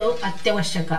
ಮಾಡುವುದು ಅತ್ಯವಶ್ಯಕ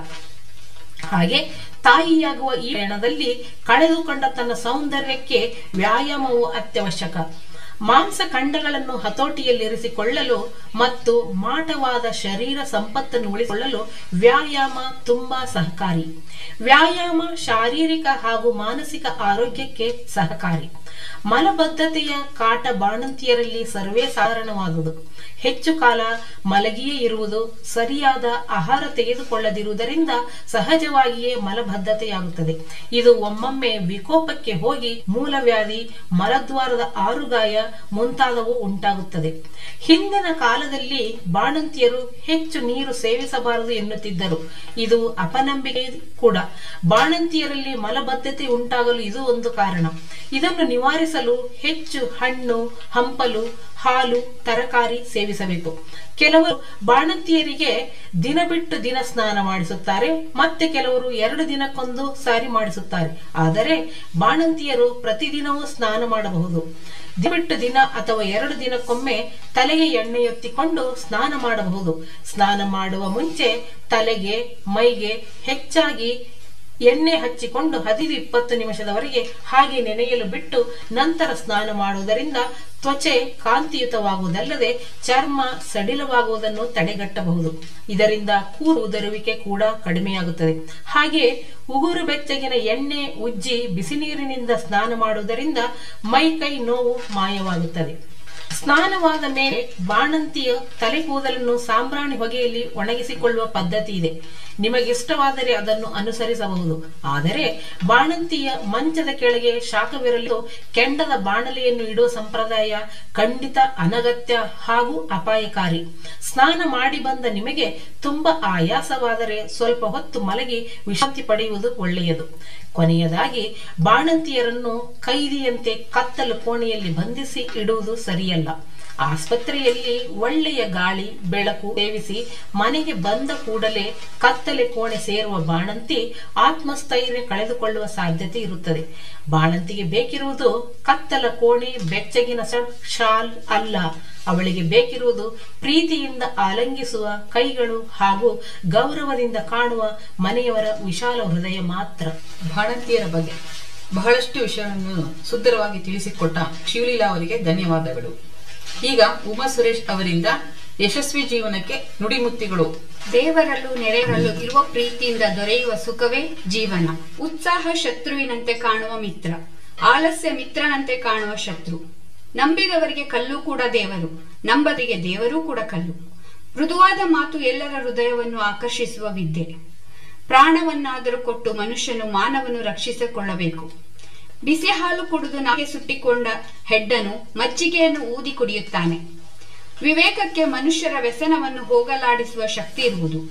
ಹಾಗೆ ತಾಯಿಯಾಗುವ ಈ ಪಯಣದಲ್ಲಿ ಕಳೆದುಕೊಂಡ ತನ್ನ ಸೌಂದರ್ಯಕ್ಕೆ ವ್ಯಾಯಾಮವು ಅತ್ಯವಶ್ಯಕ ಮಾಂಸ ಖಂಡಗಳನ್ನು ಹತೋಟಿಯಲ್ಲಿರಿಸಿಕೊಳ್ಳಲು ಮತ್ತು ಮಾಟವಾದ ಶರೀರ ಸಂಪತ್ತನ್ನು ಉಳಿಸಿಕೊಳ್ಳಲು ವ್ಯಾಯಾಮ ತುಂಬಾ ಸಹಕಾರಿ ವ್ಯಾಯಾಮ ಶಾರೀರಿಕ ಹಾಗೂ ಮಾನಸಿಕ ಆರೋಗ್ಯಕ್ಕೆ ಸಹಕಾರಿ ಮಲಬದ್ಧತೆಯ ಕಾಟ ಬಾಣಂತಿಯರಲ್ಲಿ ಸರ್ವೇ ಸಾಧಾರಣವಾದುದು ಹೆಚ್ಚು ಕಾಲ ಮಲಗಿಯೇ ಇರುವುದು ಸರಿಯಾದ ಆಹಾರ ತೆಗೆದುಕೊಳ್ಳದಿರುವುದರಿಂದ ಸಹಜವಾಗಿಯೇ ಮಲಬದ್ಧತೆಯಾಗುತ್ತದೆ ಇದು ಒಮ್ಮೊಮ್ಮೆ ವಿಕೋಪಕ್ಕೆ ಹೋಗಿ ಮೂಲವ್ಯಾಧಿ ಮಲದ್ವಾರದ ಆರುಗಾಯ ಮುಂತಾದವು ಉಂಟಾಗುತ್ತದೆ ಹಿಂದಿನ ಕಾಲದಲ್ಲಿ ಬಾಣಂತಿಯರು ಹೆಚ್ಚು ನೀರು ಸೇವಿಸಬಾರದು ಎನ್ನುತ್ತಿದ್ದರು ಇದು ಅಪನಂಬಿಕೆ ಕೂಡ ಬಾಣಂತಿಯರಲ್ಲಿ ಮಲಬದ್ಧತೆ ಉಂಟಾಗಲು ಇದು ಒಂದು ಕಾರಣ ಇದನ್ನು ನಿವಾರಿಸಲು ಹೆಚ್ಚು ಹಣ್ಣು ಹಂಪಲು ಹಾಲು ತರಕಾರಿ ಸೇವಿಸಬೇಕು ಕೆಲವರು ಬಾಣಂತಿಯರಿಗೆ ದಿನ ಬಿಟ್ಟು ದಿನ ಸ್ನಾನ ಮಾಡಿಸುತ್ತಾರೆ ಮತ್ತೆ ಕೆಲವರು ಎರಡು ದಿನಕ್ಕೊಂದು ಸಾರಿ ಮಾಡಿಸುತ್ತಾರೆ ಆದರೆ ಬಾಣಂತಿಯರು ಪ್ರತಿದಿನವೂ ಸ್ನಾನ ಮಾಡಬಹುದು ದಿನ ಬಿಟ್ಟು ದಿನ ಅಥವಾ ಎರಡು ದಿನಕ್ಕೊಮ್ಮೆ ತಲೆಗೆ ಎಣ್ಣೆಯೊತ್ತಿಕೊಂಡು ಸ್ನಾನ ಮಾಡಬಹುದು ಸ್ನಾನ ಮಾಡುವ ಮುಂಚೆ ತಲೆಗೆ ಮೈಗೆ ಹೆಚ್ಚಾಗಿ ಎಣ್ಣೆ ಹಚ್ಚಿಕೊಂಡು ಹದಿನೈದು ಇಪ್ಪತ್ತು ನಿಮಿಷದವರೆಗೆ ಹಾಗೆ ನೆನೆಯಲು ಬಿಟ್ಟು ನಂತರ ಸ್ನಾನ ಮಾಡುವುದರಿಂದ ತ್ವಚೆ ಕಾಂತಿಯುತವಾಗುವುದಲ್ಲದೆ ಚರ್ಮ ಸಡಿಲವಾಗುವುದನ್ನು ತಡೆಗಟ್ಟಬಹುದು ಇದರಿಂದ ಕೂರು ಉದರುವಿಕೆ ಕೂಡ ಕಡಿಮೆಯಾಗುತ್ತದೆ ಹಾಗೆ ಉಗುರು ಬೆಚ್ಚಗಿನ ಎಣ್ಣೆ ಉಜ್ಜಿ ಬಿಸಿ ನೀರಿನಿಂದ ಸ್ನಾನ ಮಾಡುವುದರಿಂದ ಮೈ ಕೈ ನೋವು ಮಾಯವಾಗುತ್ತದೆ ಸ್ನಾನವಾದ ಮೇಲೆ ಬಾಣಂತಿಯ ತಲೆ ಕೂದಲನ್ನು ಸಾಂಬ್ರಾಣಿ ಹೊಗೆಯಲ್ಲಿ ಒಣಗಿಸಿಕೊಳ್ಳುವ ಪದ್ಧತಿ ಇದೆ ನಿಮಗಿಷ್ಟವಾದರೆ ಅದನ್ನು ಅನುಸರಿಸಬಹುದು ಆದರೆ ಬಾಣಂತಿಯ ಮಂಚದ ಕೆಳಗೆ ಶಾಖವಿರಲು ಕೆಂಡದ ಬಾಣಲೆಯನ್ನು ಇಡುವ ಸಂಪ್ರದಾಯ ಖಂಡಿತ ಅನಗತ್ಯ ಹಾಗೂ ಅಪಾಯಕಾರಿ ಸ್ನಾನ ಮಾಡಿ ಬಂದ ನಿಮಗೆ ತುಂಬಾ ಆಯಾಸವಾದರೆ ಸ್ವಲ್ಪ ಹೊತ್ತು ಮಲಗಿ ವಿಶ್ರಾಂತಿ ಪಡೆಯುವುದು ಒಳ್ಳೆಯದು ಕೊನೆಯದಾಗಿ ಬಾಣಂತಿಯರನ್ನು ಕೈದಿಯಂತೆ ಕತ್ತಲು ಕೋಣೆಯಲ್ಲಿ ಬಂಧಿಸಿ ಇಡುವುದು ಸರಿಯಲ್ಲ ಆಸ್ಪತ್ರೆಯಲ್ಲಿ ಒಳ್ಳೆಯ ಗಾಳಿ ಬೆಳಕು ಸೇವಿಸಿ ಮನೆಗೆ ಬಂದ ಕೂಡಲೇ ಕತ್ತಲೆ ಕೋಣೆ ಸೇರುವ ಬಾಣಂತಿ ಆತ್ಮಸ್ಥೈರ್ಯ ಕಳೆದುಕೊಳ್ಳುವ ಸಾಧ್ಯತೆ ಇರುತ್ತದೆ ಬಾಣಂತಿಗೆ ಬೇಕಿರುವುದು ಕತ್ತಲ ಕೋಣೆ ಬೆಚ್ಚಗಿನ ಶಾಲ್ ಅಲ್ಲ ಅವಳಿಗೆ ಬೇಕಿರುವುದು ಪ್ರೀತಿಯಿಂದ ಆಲಂಗಿಸುವ ಕೈಗಳು ಹಾಗೂ ಗೌರವದಿಂದ ಕಾಣುವ ಮನೆಯವರ ವಿಶಾಲ ಹೃದಯ ಮಾತ್ರ ಬಾಣಂತಿಯರ ಬಗ್ಗೆ ಬಹಳಷ್ಟು ವಿಷಯವನ್ನು ಸುಂದರವಾಗಿ ತಿಳಿಸಿಕೊಟ್ಟ ಶಿವಲೀಲಾ ಅವರಿಗೆ ಧನ್ಯವಾದಗಳು ಈಗ ಉಮಾ ಸುರೇಶ್ ಅವರಿಂದ ಯಶಸ್ವಿ ಜೀವನಕ್ಕೆ ನುಡಿಮುತ್ತಿಗಳು ದೇವರಲ್ಲೂ ನೆರೆಯರಲ್ಲೂ ಇರುವ ಪ್ರೀತಿಯಿಂದ ದೊರೆಯುವ ಸುಖವೇ ಜೀವನ ಉತ್ಸಾಹ ಶತ್ರುವಿನಂತೆ ಕಾಣುವ ಮಿತ್ರ ಆಲಸ್ಯ ಮಿತ್ರನಂತೆ ಕಾಣುವ ಶತ್ರು ನಂಬಿದವರಿಗೆ ಕಲ್ಲು ಕೂಡ ದೇವರು ನಂಬದಿಗೆ ದೇವರೂ ಕೂಡ ಕಲ್ಲು ಮೃದುವಾದ ಮಾತು ಎಲ್ಲರ ಹೃದಯವನ್ನು ಆಕರ್ಷಿಸುವ ವಿದ್ಯೆ ಪ್ರಾಣವನ್ನಾದರೂ ಕೊಟ್ಟು ಮನುಷ್ಯನು ಮಾನವನ್ನು ರಕ್ಷಿಸಿಕೊಳ್ಳಬೇಕು ಬಿಸಿ ಹಾಲು ಕುಡಿದು ನಾಗೆ ಸುಟ್ಟಿಕೊಂಡ ಹೆಡ್ಡನು ಮಜ್ಜಿಗೆಯನ್ನು ಊದಿ ಕುಡಿಯುತ್ತಾನೆ ವಿವೇಕಕ್ಕೆ ಮನುಷ್ಯರ ವ್ಯಸನವನ್ನು ಹೋಗಲಾಡಿಸುವ ಶಕ್ತಿ ಇರುವುದು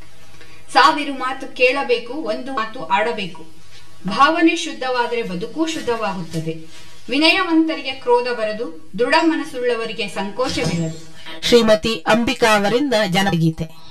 ಸಾವಿರ ಮಾತು ಕೇಳಬೇಕು ಒಂದು ಮಾತು ಆಡಬೇಕು ಭಾವನೆ ಶುದ್ಧವಾದರೆ ಬದುಕು ಶುದ್ಧವಾಗುತ್ತದೆ ವಿನಯವಂತರಿಗೆ ಕ್ರೋಧ ಬರದು ದೃಢ ಮನಸ್ಸುಳ್ಳವರಿಗೆ ಸಂಕೋಚವಿರದು ಶ್ರೀಮತಿ ಅಂಬಿಕಾ ಅವರಿಂದ ಜನಗೀತೆ